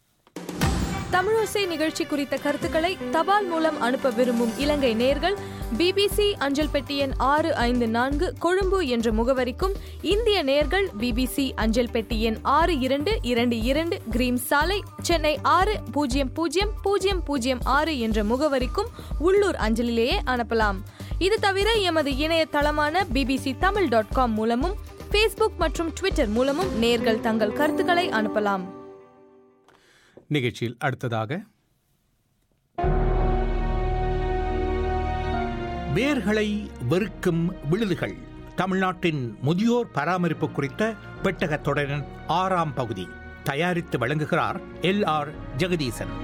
தமிழோசை நிகழ்ச்சி குறித்த கருத்துக்களை தபால் மூலம் அனுப்ப விரும்பும் இலங்கை நேர்கள் பிபிசி அஞ்சல் பெட்டி எண் ஆறு ஐந்து நான்கு கொழும்பு என்ற முகவரிக்கும் இந்திய நேர்கள் பிபிசி அஞ்சல் பெட்டி எண் ஆறு இரண்டு இரண்டு இரண்டு கிரீம் சாலை சென்னை ஆறு பூஜ்ஜியம் பூஜ்ஜியம் பூஜ்ஜியம் பூஜ்ஜியம் ஆறு என்ற முகவரிக்கும் உள்ளூர் அஞ்சலிலேயே அனுப்பலாம் இது தவிர எமது இணையதளமான பிபிசி தமிழ் டாட் காம் மூலமும் ஃபேஸ்புக் மற்றும் ட்விட்டர் மூலமும் நேர்கள் தங்கள் கருத்துக்களை அனுப்பலாம் நிகழ்ச்சியில் அடுத்ததாக வேர்களை வெறுக்கும் விழுதுகள் தமிழ்நாட்டின் முதியோர் பராமரிப்பு குறித்த பெட்டகத் தொடரின் ஆறாம் பகுதி தயாரித்து வழங்குகிறார் எல் ஆர் ஜெகதீசன்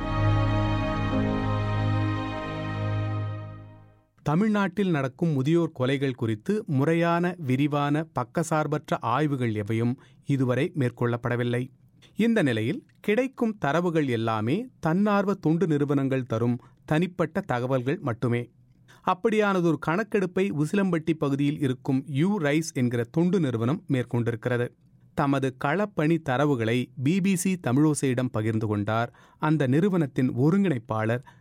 தமிழ்நாட்டில் நடக்கும் முதியோர் கொலைகள் குறித்து முறையான விரிவான பக்கசார்பற்ற ஆய்வுகள் எவையும் இதுவரை மேற்கொள்ளப்படவில்லை இந்த நிலையில் கிடைக்கும் தரவுகள் எல்லாமே தன்னார்வ தொண்டு நிறுவனங்கள் தரும் தனிப்பட்ட தகவல்கள் மட்டுமே அப்படியானதொரு கணக்கெடுப்பை உசிலம்பட்டி பகுதியில் இருக்கும் யூ ரைஸ் என்கிற தொண்டு நிறுவனம் மேற்கொண்டிருக்கிறது தமது களப்பணி தரவுகளை பிபிசி தமிழோசையிடம் பகிர்ந்து கொண்டார் அந்த நிறுவனத்தின் ஒருங்கிணைப்பாளர்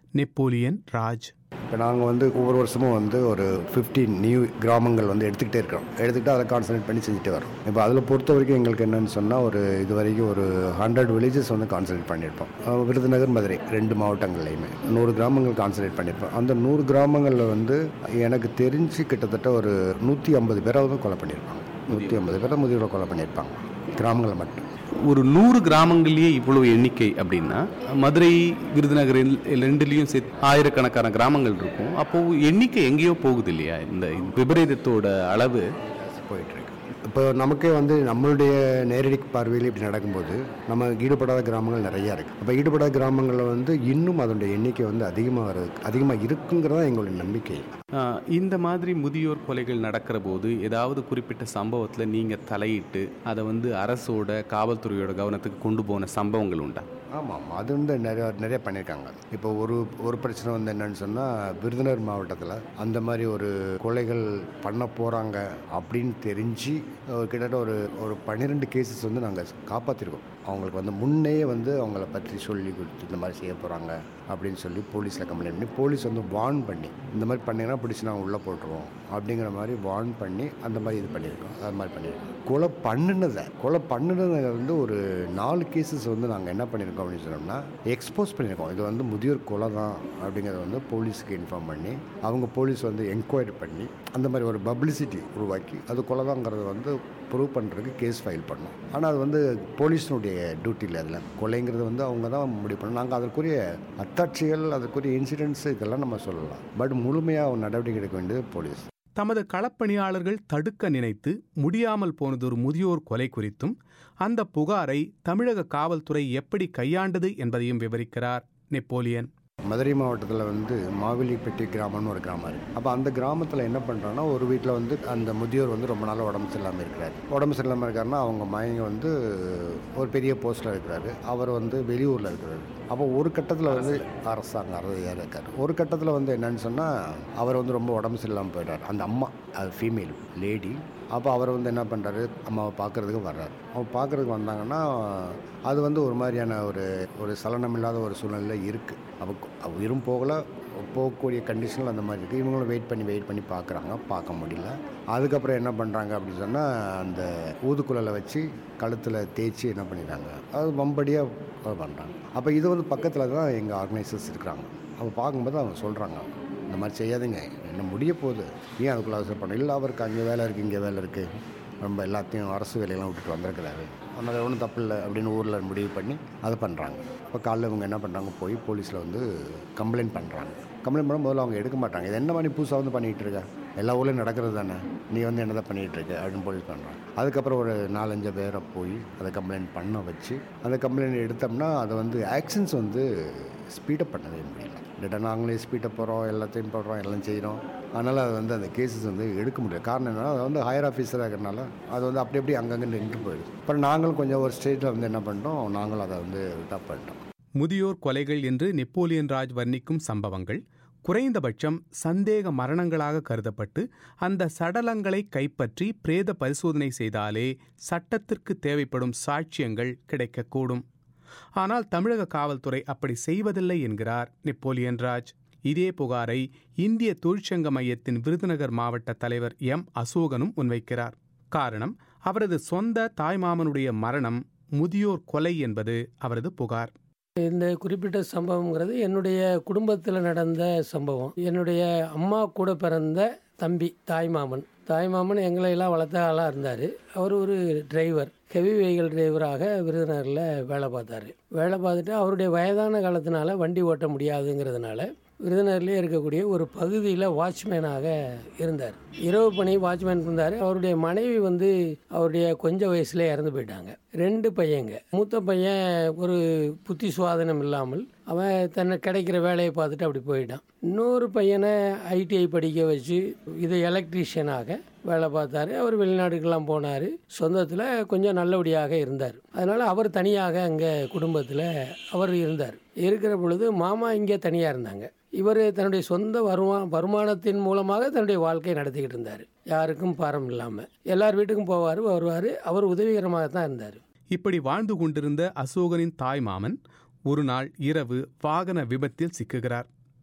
நெப்போலியன் ராஜ் இப்போ நாங்கள் வந்து ஒவ்வொரு வருஷமும் வந்து ஒரு ஃபிஃப்டீன் நியூ கிராமங்கள் வந்து எடுத்துக்கிட்டே இருக்கிறோம் எடுத்துக்கிட்டு அதை கான்சன்ட்ரேட் பண்ணி செஞ்சுட்டு வரோம் இப்போ அதில் பொறுத்த வரைக்கும் எங்களுக்கு என்னென்னு சொன்னால் ஒரு இது வரைக்கும் ஒரு ஹண்ட்ரட் வில்லேஜஸ் வந்து கான்சன்ட்ரேட் பண்ணியிருப்போம் அஹ் விருதுநகர் மதுரை ரெண்டு மாவட்டங்கள்லையுமே நூறு கிராமங்கள் கான்சன்ட்ரேட் பண்ணியிருப்போம் அந்த நூறு கிராமங்களில் வந்து எனக்கு தெரிஞ்சு கிட்டத்தட்ட ஒரு நூற்றி ஐம்பது பேராவது கொலை பண்ணியிருப்பாங்க நூற்றி ஐம்பது பேரை முதியோரை கொலை பண்ணியிருப்பாங்க கிராமங்களில் மட்டும் ஒரு நூறு கிராமங்கள்லயே இவ்வளவு எண்ணிக்கை அப்படின்னா மதுரை விருதுநகரில் ரெண்டுலேயும் சேர்த்து ஆயிரக்கணக்கான கிராமங்கள் இருக்கும் அப்போ எண்ணிக்கை எங்கேயோ போகுது இல்லையா இந்த விபரீதத்தோட அளவு போயிட்டு இருக்கு இப்போ நமக்கே வந்து நம்மளுடைய நேரடி பார்வையில் இப்படி நடக்கும்போது நம்ம ஈடுபடாத கிராமங்கள் நிறையா இருக்குது அப்போ ஈடுபடாத கிராமங்களில் வந்து இன்னும் அதனுடைய எண்ணிக்கை வந்து அதிகமாக வருது அதிகமாக இருக்குங்கிறதா எங்களுடைய நம்பிக்கை ஆஹ், இந்த மாதிரி முதியோர் கொலைகள் நடக்கிற போது ஏதாவது குறிப்பிட்ட சம்பவத்தில் நீங்கள் தலையிட்டு அதை வந்து அரசோட காவல்துறையோட கவனத்துக்கு கொண்டு போன சம்பவங்கள் உண்டா ஆமாம் அது வந்து நிறைய நிறைய பண்ணியிருக்காங்க இப்போ ஒரு ஒரு பிரச்சனை வந்து என்னன்னு சொன்னால் விருதுநகர் மாவட்டத்தில் அந்த மாதிரி ஒரு கொலைகள் பண்ண போகிறாங்க அப்படின்னு தெரிஞ்சு ஒரு கிட்டத்தட்ட ஒரு ஒரு பன்னிரெண்டு கேசஸ் வந்து நாங்கள் காப்பாற்றிருக்கோம் அவங்களுக்கு வந்து முன்னே வந்து அவங்கள பற்றி சொல்லி கொடுத்து இந்த மாதிரி செய்ய போகிறாங்க அப்படின்னு சொல்லி போலீஸில் கம்ப்ளைண்ட் பண்ணி போலீஸ் வந்து வார்ன் பண்ணி இந்த மாதிரி பண்ணீங்கன்னா பிடிச்சி நாங்கள் உள்ளே போட்டுருவோம் அப்படிங்கிற மாதிரி வார்ன் பண்ணி அந்த மாதிரி இது பண்ணியிருக்கோம் அது மாதிரி பண்ணியிருக்கோம் கொலை பண்ணினதை கொலை பண்ணினதை வந்து ஒரு நாலு கேசஸ் வந்து நாங்கள் என்ன பண்ணியிருக்கோம் அப்படின்னு சொன்னோம்னா எக்ஸ்போஸ் பண்ணியிருக்கோம் இது வந்து முதியோர் கொலை தான் அப்படிங்கிறத வந்து போலீஸுக்கு இன்ஃபார்ம் பண்ணி அவங்க போலீஸ் வந்து என்கொயரி பண்ணி அந்த மாதிரி ஒரு பப்ளிசிட்டி உருவாக்கி அது கொலை தாங்கிறத வந்து ப்ரூவ் பண்ணுறதுக்கு கேஸ் ஃபைல் பண்ணோம் ஆனால் அது வந்து போலீஸினுடைய டியூட்டியில் அதில் கொலைங்கிறது வந்து அவங்க தான் முடிவு பண்ணணும் நாங்கள் அதற்குரிய அத்தாட்சிகள் அதற்குரிய இன்சிடென்ட்ஸ் இதெல்லாம் நம்ம சொல்லலாம் பட் முழுமையாக நடவடிக்கை எடுக்க வேண்டியது போலீஸ் தமது களப்பணியாளர்கள் தடுக்க நினைத்து முடியாமல் போனதொரு முதியோர் கொலை குறித்தும் அந்த புகாரை தமிழக காவல்துறை எப்படி கையாண்டது என்பதையும் விவரிக்கிறார் நெப்போலியன் மதுரை மாவட்டத்தில் வந்து மாவிலிப்பட்டி கிராமம்னு ஒரு கிராமம் இருக்குது அப்போ அந்த கிராமத்தில் என்ன பண்ணுறாங்கன்னா ஒரு வீட்டில் வந்து அந்த முதியோர் வந்து ரொம்ப நாள் உடம்பு சரியில்லாமல் இருக்கிறார் உடம்பு சரியில்லாமல் இருக்காருன்னா அவங்க மயங்க வந்து ஒரு பெரிய போஸ்ட்டில் இருக்கிறாரு அவர் வந்து வெளியூரில் இருக்கிறாரு அப்போ ஒரு கட்டத்தில் வந்து அரசாங்க அரசியாக இருக்கார் ஒரு கட்டத்தில் வந்து என்னன்னு சொன்னால் அவர் வந்து ரொம்ப உடம்பு சரியில்லாமல் போயிடுறார் அந்த அம்மா அது ஃபீமேல் லேடி அப்போ அவர் வந்து என்ன பண்ணுறாரு அம்மாவை பார்க்குறதுக்கு வர்றாரு அவர் பார்க்குறதுக்கு வந்தாங்கன்னா அது வந்து ஒரு மாதிரியான ஒரு ஒரு சலனம் இல்லாத ஒரு சூழ்நிலை இருக்குது அவ உயிரும் போகலை போகக்கூடிய கண்டிஷனில் அந்த மாதிரி இருக்குது இவங்களும் வெயிட் பண்ணி வெயிட் பண்ணி பார்க்குறாங்க பார்க்க முடியல அதுக்கப்புறம் என்ன பண்ணுறாங்க அப்படின்னு சொன்னால் அந்த ஊதுக்குழலை வச்சு கழுத்தில் தேய்ச்சி என்ன பண்ணிடுறாங்க அது வம்படியாக பண்ணுறாங்க அப்போ இது வந்து பக்கத்தில் தான் எங்கள் ஆர்கனைசர்ஸ் இருக்கிறாங்க அப்போ பார்க்கும்போது அவங்க சொல்கிறாங்க இந்த மாதிரி செய்யாதீங்க என்ன முடிய போகுது ஏன் அதுக்குள்ள அவசரம் பண்ண இல்லை அவருக்கு அங்கே வேலை இருக்குது இங்கே வேலை இருக்குது ரொம்ப எல்லாத்தையும் அரசு வேலையெல்லாம் விட்டுட்டு வந்திருக்கிறாரு அதனால் ஒன்றும் தப்பு இல்லை அப்படின்னு ஊரில் முடிவு பண்ணி அதை பண்ணுறாங்க இப்போ காலைல இவங்க என்ன பண்ணுறாங்க போய் போலீஸில் வந்து கம்ப்ளைண்ட் பண்ணுறாங்க கம்ப்ளைண்ட் பண்ண முதல்ல அவங்க எடுக்க மாட்டாங்க இது என்ன மாதிரி புதுசாக வந்து பண்ணிகிட்டு இருக்க எல்லா ஊர்லேயும் நடக்கிறது தானே நீ வந்து என்ன தான் பண்ணிகிட்டு இருக்க அப்படின்னு போலீஸ் பண்ணுறாங்க அதுக்கப்புறம் ஒரு நாலஞ்சு பேரை போய் அதை கம்ப்ளைண்ட் பண்ண வச்சு அந்த கம்ப்ளைண்ட் எடுத்தோம்னா அதை வந்து ஆக்ஷன்ஸ் வந்து ஸ்பீடப் பண்ணவே முடியல இல்லைட்டா நாங்களே ஸ்பீடப் போகிறோம் எல்லாத்தையும் போடுறோம் எல்லாம் செய்கிறோம் அதனால் அது வந்து அந்த கேசஸ் வந்து எடுக்க முடியல காரணம் என்னன்னா அது வந்து ஹையர் ஆஃபீஸராக இருக்கிறனால அது வந்து அப்படி அப்படி அங்கங்கே நின்று போயிடுது அப்புறம் நாங்களும் கொஞ்சம் ஒரு ஸ்டேட்டில் வந்து என்ன பண்ணிட்டோம் நாங்களும் அதை வந்து டாப் பண்ணிட்டோம் முதியோர் கொலைகள் என்று நெப்போலியன் ராஜ் வர்ணிக்கும் சம்பவங்கள் குறைந்தபட்சம் சந்தேக மரணங்களாக கருதப்பட்டு அந்த சடலங்களை கைப்பற்றி பிரேத பரிசோதனை செய்தாலே சட்டத்திற்கு தேவைப்படும் சாட்சியங்கள் கிடைக்கக்கூடும் ஆனால் தமிழக காவல்துறை அப்படி செய்வதில்லை என்கிறார் நெப்போலியன் ராஜ் இதே புகாரை இந்திய தொழிற்சங்க மையத்தின் விருதுநகர் மாவட்ட தலைவர் எம் அசோகனும் முன்வைக்கிறார் காரணம் அவரது சொந்த தாய்மாமனுடைய மரணம் முதியோர் கொலை என்பது அவரது புகார் இந்த குறிப்பிட்ட சம்பவங்கிறது என்னுடைய குடும்பத்தில் நடந்த சம்பவம் என்னுடைய அம்மா கூட பிறந்த தம்பி தாய்மாமன் தாய்மாமன் எங்களை எல்லாம் வளர்த்த ஆளாக இருந்தார் அவர் ஒரு டிரைவர் ஹெவி வெஹிக்கல் டிரைவராக விருதுநகரில் வேலை பார்த்தாரு வேலை பார்த்துட்டு அவருடைய வயதான காலத்தினால வண்டி ஓட்ட முடியாதுங்கிறதுனால விருதுநகர்லேயே இருக்கக்கூடிய ஒரு பகுதியில் வாட்ச்மேனாக இருந்தார் இரவு பணி வாட்ச்மேன் இருந்தார் அவருடைய மனைவி வந்து அவருடைய கொஞ்ச வயசுல இறந்து போயிட்டாங்க ரெண்டு பையங்க மூத்த பையன் ஒரு புத்தி சுவாதனம் இல்லாமல் அவன் தன்னை கிடைக்கிற வேலையை பார்த்துட்டு அப்படி போயிட்டான் இன்னொரு பையனை ஐடிஐ படிக்க வச்சு இது எலக்ட்ரீஷியனாக வேலை பார்த்தாரு அவர் வெளிநாடுக்கெல்லாம் போனார் சொந்தத்தில் கொஞ்சம் நல்லபடியாக இருந்தார் அதனால் அவர் தனியாக அங்கே குடும்பத்தில் அவர் இருந்தார் இருக்கிற பொழுது மாமா இங்கே தனியாக இருந்தாங்க இவர் தன்னுடைய சொந்த வருமா வருமானத்தின் மூலமாக தன்னுடைய வாழ்க்கையை நடத்திக்கிட்டு இருந்தார் யாருக்கும் பாரம் இல்லாமல் எல்லார் வீட்டுக்கும் போவார் வருவார் அவர் உதவிகரமாக தான் இருந்தார் இப்படி வாழ்ந்து கொண்டிருந்த அசோகனின் தாய் மாமன் ஒரு நாள் இரவு வாகன விபத்தில் சிக்குகிறார்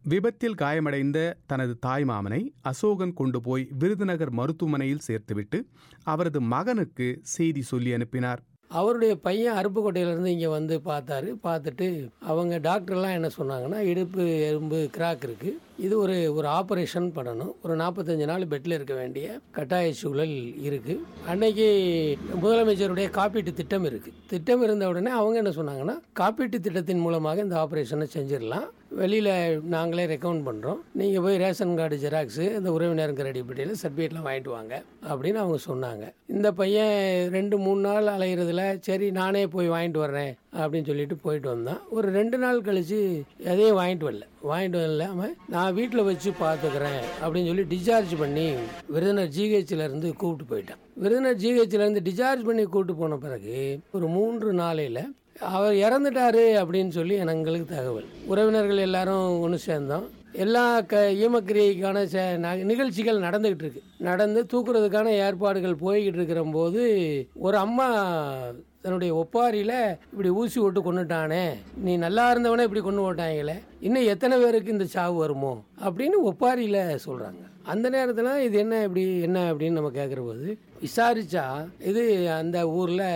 விபத்தில் காயமடைந்த தனது தாய்மாமனை அசோகன் கொண்டு போய் விருதுநகர் மருத்துவமனையில் சேர்த்துவிட்டு அவரது மகனுக்கு செய்தி சொல்லி அனுப்பினார் அவருடைய பையன் அருப்புக்கோட்டையிலேருந்து இங்கே வந்து பார்த்தாரு பார்த்துட்டு அவங்க டாக்டர்லாம் என்ன சொன்னாங்கன்னா இடுப்பு எலும்பு கிராக் இருக்குது இது ஒரு ஒரு ஆப்ரேஷன் பண்ணணும் ஒரு நாற்பத்தஞ்சு நாள் பெட்டில் இருக்க வேண்டிய கட்டாய சூழல் இருக்குது அன்னைக்கு முதலமைச்சருடைய காப்பீட்டு திட்டம் இருக்குது திட்டம் இருந்த உடனே அவங்க என்ன சொன்னாங்கன்னா காப்பீட்டு திட்டத்தின் மூலமாக இந்த ஆப்ரேஷனை செஞ்சிடலாம் வெளியில் நாங்களே ரெக்கமெண்ட் பண்ணுறோம் நீங்கள் போய் ரேஷன் கார்டு ஜெராக்ஸு இந்த உறவினருங்கிற அடிப்படையில் சர்டிஃபிகேட்லாம் வாங்கிட்டு வாங்க அப்படின்னு அவங்க சொன்னாங்க இந்த பையன் ரெண்டு மூணு நாள் அலையிறதுல சரி நானே போய் வாங்கிட்டு வர்றேன் அப்படின்னு சொல்லிட்டு போயிட்டு வந்தான் ஒரு ரெண்டு நாள் கழித்து எதையும் வாங்கிட்டு வரல வாங்கிட்டு வரலாமல் நான் வீட்டில் வச்சு பார்த்துக்கிறேன் அப்படின்னு சொல்லி டிஸ்சார்ஜ் பண்ணி விருதுநர் ஜிஹெச்சில் இருந்து கூப்பிட்டு போயிட்டான் விருதுநர் ஜிஹெச்சில் இருந்து டிஸ்சார்ஜ் பண்ணி கூப்பிட்டு போன பிறகு ஒரு மூன்று நாளையில் அவர் இறந்துட்டாரு அப்படின்னு சொல்லி எங்களுக்கு தகவல் உறவினர்கள் எல்லாரும் ஒன்று சேர்ந்தோம் எல்லா க ஈமக்கிரியைக்கான ச- ந- நிகழ்ச்சிகள் நடந்துகிட்டு இருக்கு நடந்து தூக்குறதுக்கான ஏற்பாடுகள் போய்கிட்டு இருக்கிற போது ஒரு அம்மா தன்னுடைய ஒப்பாரியில் இப்படி ஊசி விட்டு கொண்டுட்டானே நீ நல்லா இருந்தவனே இப்படி கொண்டு போட்டாங்களே இன்னும் எத்தனை பேருக்கு இந்த சாவு வருமோ அப்படின்னு ஒப்பாரியில் சொல்கிறாங்க அந்த நேரத்தில் இது என்ன இப்படி என்ன அப்படின்னு நம்ம கேட்குற போது விசாரிச்சா இது அந்த ஊரில்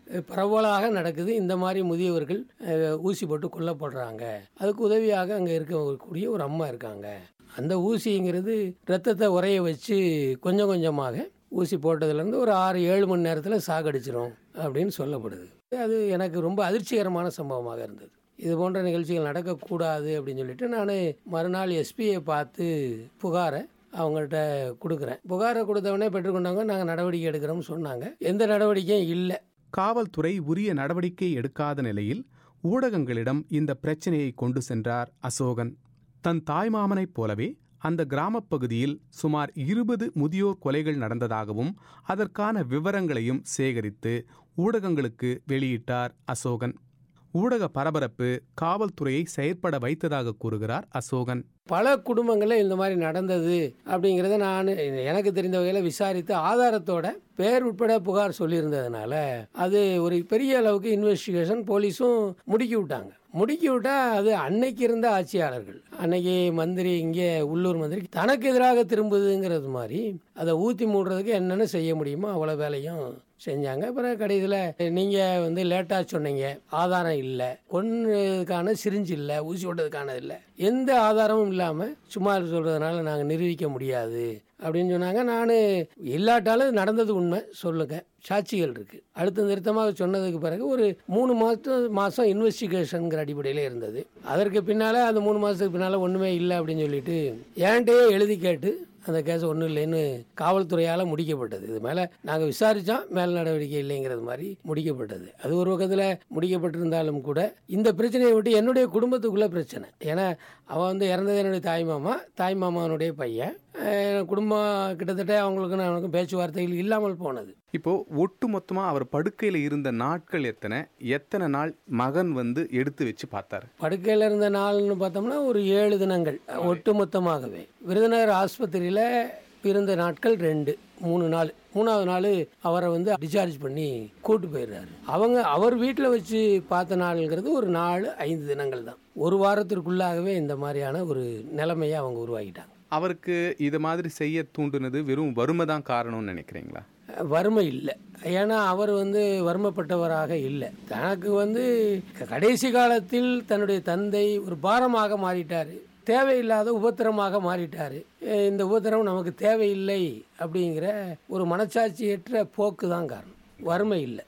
பரவலாக நடக்குது இந்த மாதிரி முதியவர்கள் அஹ், ஊசி போட்டு கொல்லப்படுறாங்க அதுக்கு உதவியாக அங்கே இருக்கக்கூடிய ஒரு அம்மா இருக்காங்க அந்த ஊசிங்கிறது ரத்தத்தை உறைய வச்சு கொஞ்சம் கொஞ்சமாக ஊசி போட்டதுலேருந்து ஒரு ஆறு ஏழு மணி நேரத்தில் சாகடிச்சிரும் அப்படின்னு சொல்லப்படுது அது எனக்கு ரொம்ப அதிர்ச்சிகரமான சம்பவமாக இருந்தது இது போன்ற நிகழ்ச்சிகள் நடக்கக்கூடாது அப்படின்னு சொல்லிட்டு நான் மறுநாள் எஸ்பியை பார்த்து புகாரை அவங்கள்ட்ட கொடுக்குறேன் புகாரை கொடுத்தவொடனே பெற்றுக்கொண்டாங்க நாங்கள் நடவடிக்கை எடுக்கிறோம்னு சொன்னாங்க எந்த நடவடிக்கையும் இல்லை காவல்துறை உரிய நடவடிக்கை எடுக்காத நிலையில் ஊடகங்களிடம் இந்த பிரச்சனையை கொண்டு சென்றார் அசோகன் தன் தாய்மாமனைப் போலவே அந்த கிராமப் பகுதியில் சுமார் இருபது முதியோர் கொலைகள் நடந்ததாகவும் அதற்கான விவரங்களையும் சேகரித்து ஊடகங்களுக்கு வெளியிட்டார் அசோகன் ஊடக பரபரப்பு காவல்துறையை செயற்பட வைத்ததாக கூறுகிறார் அசோகன் பல குடும்பங்களில் இந்த மாதிரி நடந்தது அப்படிங்கிறத நான் எனக்கு தெரிந்த வகையில் விசாரித்து ஆதாரத்தோட பேர் உட்பட புகார் சொல்லியிருந்ததுனால அது ஒரு பெரிய அளவுக்கு இன்வெஸ்டிகேஷன் போலீஸும் முடுக்கி விட்டாங்க முடுக்கி விட்டா அது அன்னைக்கு இருந்த ஆட்சியாளர்கள் அன்னைக்கு மந்திரி இங்கே உள்ளூர் மந்திரி தனக்கு எதிராக திரும்புதுங்கிறது மாதிரி அதை ஊற்றி மூடுறதுக்கு என்னென்ன செய்ய முடியுமோ அவ்வளோ வேலையும் செஞ்சாங்க அப்புறம் கடைசியில் நீங்கள் வந்து லேட்டாக சொன்னீங்க ஆதாரம் இல்லை கொன்னதுக்கான சிரிஞ்சு இல்லை ஊசி ஓட்டதுக்கான இல்லை எந்த ஆதாரமும் இல்லாமல் சும்மா சொல்கிறதுனால நாங்கள் நிரூபிக்க முடியாது அப்படின்னு சொன்னாங்க நான் இல்லாட்டாலும் நடந்தது உண்மை சொல்லுங்க சாட்சிகள் இருக்கு அடுத்த நிறுத்தமாக சொன்னதுக்கு பிறகு ஒரு மூணு மாதம் மாதம் இன்வெஸ்டிகேஷனுங்கிற அடிப்படையில் இருந்தது அதற்கு பின்னால் அந்த மூணு மாதத்துக்கு பின்னால் ஒன்றுமே இல்லை அப்படின்னு சொல்லிட்டு ஏன்ட்டே எழுதி கேட்டு அந்த கேஸ் ஒன்றும் இல்லைன்னு காவல்துறையால் முடிக்கப்பட்டது இது மேலே நாங்கள் விசாரித்தோம் மேல் நடவடிக்கை இல்லைங்கிறது மாதிரி முடிக்கப்பட்டது அது ஒரு பக்கத்தில் முடிக்கப்பட்டிருந்தாலும் கூட இந்த பிரச்சனையை விட்டு என்னுடைய குடும்பத்துக்குள்ள பிரச்சனை ஏன்னா அவன் வந்து இறந்தது என்னுடைய தாய் மாமா தாய் மாமாவனுடைய பையன் அஹ் குடும்பம் கிட்டத்தட்ட அவங்களுக்கு அவனுக்கும் பேச்சுவார்த்தைகள் இல்லாமல் போனது இப்போ ஒட்டு மொத்தமா அவர் படுக்கையில இருந்த நாட்கள் எத்தனை எத்தனை நாள் மகன் வந்து எடுத்து வச்சு பார்த்தாரு படுக்கையில் இருந்த நாள்னு பார்த்தோம்னா ஒரு ஏழு தினங்கள் ஒட்டுமொத்தமாகவே விருதுநகர் ஆஸ்பத்திரியில் இருந்த நாட்கள் ரெண்டு மூணு நாள் மூணாவது நாள் அவரை வந்து டிஸ்சார்ஜ் பண்ணி கூட்டு போயிடுறாரு அவங்க அவர் வீட்டில் வச்சு பார்த்த நாளுங்கிறது ஒரு நாலு ஐந்து தினங்கள் தான் ஒரு வாரத்திற்குள்ளாகவே இந்த மாதிரியான ஒரு நிலைமையை அவங்க உருவாக்கிட்டாங்க அவருக்கு இது மாதிரி செய்ய தூண்டுனது வெறும் வறுமை தான் காரணம்னு நினைக்கிறீங்களா வறுமை இல்லை ஏன்னா அவர் வந்து வறுமைப்பட்டவராக இல்லை தனக்கு வந்து கடைசி காலத்தில் தன்னுடைய தந்தை ஒரு பாரமாக மாறிட்டார் தேவையில்லாத உபத்திரமாக மாறிட்டார் இந்த உபத்திரம் நமக்கு தேவையில்லை அப்படிங்கிற ஒரு மனச்சாட்சியற்ற போக்கு தான் காரணம் வறுமை இல்லை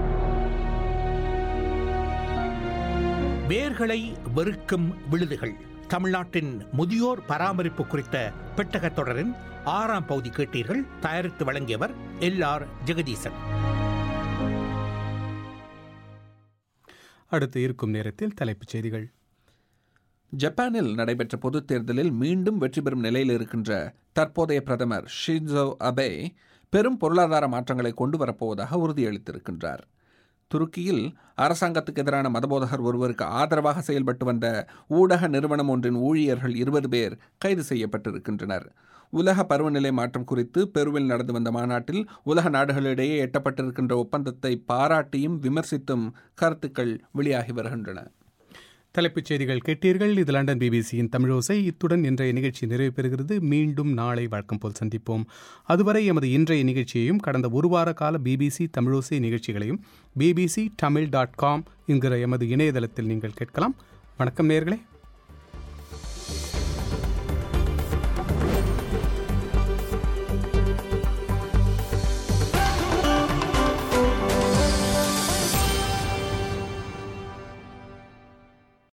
வேர்களை வெறுக்கும் விழுதுகள் தமிழ்நாட்டின் முதியோர் பராமரிப்பு குறித்த பெட்டகத் தொடரின் ஆறாம் பகுதி கேட்டீர்கள் தயாரித்து வழங்கியவர் எல் ஆர் ஜெகதீசன் அடுத்து இருக்கும் நேரத்தில் தலைப்புச் செய்திகள் ஜப்பானில் நடைபெற்ற பொதுத் தேர்தலில் மீண்டும் வெற்றி பெறும் நிலையில் இருக்கின்ற தற்போதைய பிரதமர் ஷின்சோ அபே பெரும் பொருளாதார மாற்றங்களை கொண்டு வரப்போவதாக உறுதியளித்திருக்கின்றார் துருக்கியில் அரசாங்கத்துக்கு எதிரான மதபோதகர் ஒருவருக்கு ஆதரவாக செயல்பட்டு வந்த ஊடக நிறுவனம் ஒன்றின் ஊழியர்கள் இருபது பேர் கைது செய்யப்பட்டிருக்கின்றனர் உலக பருவநிலை மாற்றம் குறித்து பெருவில் நடந்து வந்த மாநாட்டில் உலக நாடுகளிடையே எட்டப்பட்டிருக்கின்ற ஒப்பந்தத்தை பாராட்டியும் விமர்சித்தும் கருத்துக்கள் வெளியாகி வருகின்றன தலைப்புச் செய்திகள் கேட்டீர்கள் இது லண்டன் பிபிசியின் தமிழோசை இத்துடன் இன்றைய நிகழ்ச்சி நிறைவு பெறுகிறது மீண்டும் நாளை வழக்கம் போல் சந்திப்போம் அதுவரை எமது இன்றைய நிகழ்ச்சியையும் கடந்த ஒரு வார கால பிபிசி தமிழோசை நிகழ்ச்சிகளையும் பிபிசி தமிழ் டாட் காம் என்கிற எமது இணையதளத்தில் நீங்கள் கேட்கலாம் வணக்கம் நேர்களே